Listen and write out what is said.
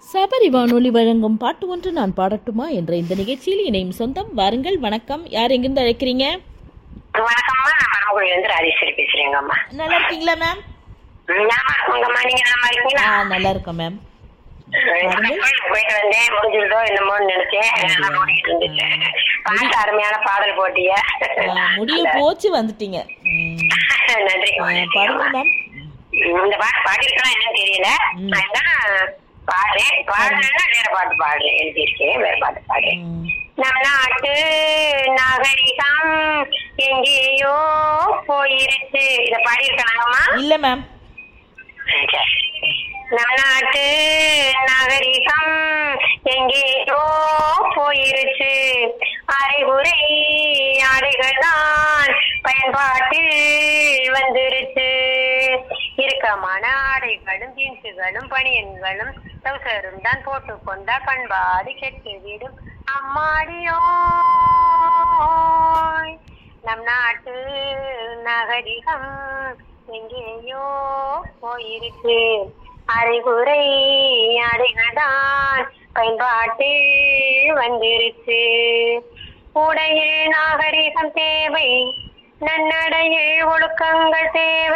சபரி வானொலி வழங்கும் பாட்டு ஒன்று நான் பாடட்டுமா என்ற இந்த நிகழ்ச்சியில் இணையும் சொந்தம் வாருங்கள் வணக்கம் யார் எங்கிருந்து அழைக்கிறீங்க வணக்கம்மா நான் பரமக்குடியில இருந்து ராஜேஸ்வரி பேசுறேங்கம்மா நல்லா இருக்கீங்களா மேம் ஞாபகம் இருக்குங்கம்மா நீங்க நல்லா இருக்கீங்களா ஆ நல்லா இருக்கேன் மேம் நான் கோயிலுக்கு போயிட்டு வந்தேன் முடிஞ்சிருந்தோ என்னமோன்னு நினைச்சேன் நல்லா ஓடிக்கிட்டு இருந்துச்சு பாட்டு அருமையான பாடல் போட்டிய ஆ, முடிய போச்சு வந்துட்டீங்க ம். நன்றி ஆ, பாடுங்க மேம் இந்த பாட்டு பாடிருக்கலாம் என்னன்னு தெரியல ம். நான் தான் பாடுறேன் பாடுறேன்னா வேற பாட்டு பாடுறேன் எழுதியிருக்கேன் வேற பாட்டு பாடுறேன் ம். நம் நாட்டு நாகரிகம் எங்கேயோ போயிருச்சு இத பாடியிருக்கலாங்கம்மா இல்ல மேம் நம் நாட்டு நாகரிகம் எங்கேயோ போயிருச்சு அரைகுறை ஆடைகள் தான் பயன்பாட்டில் வந்துருச்சு இறுக்கமான ஆடைகளும் ஜீன்ஸுகளும் பனியன்களும் டவுசரும் தான் போட்டுக்கொண்டா பண்பாடு கெட்டுவிடும் அம்மாடியோ நம் நாட்டு நாகரிகம் எங்கேயோ போயிருக்கு அறிகுறை அடைகள்தான் பயன்பாட்டில் வந்துருச்சு உடையில் நாகரிகம் தேவை நன்னடையில் ஒழுக்கங்கள் தேவை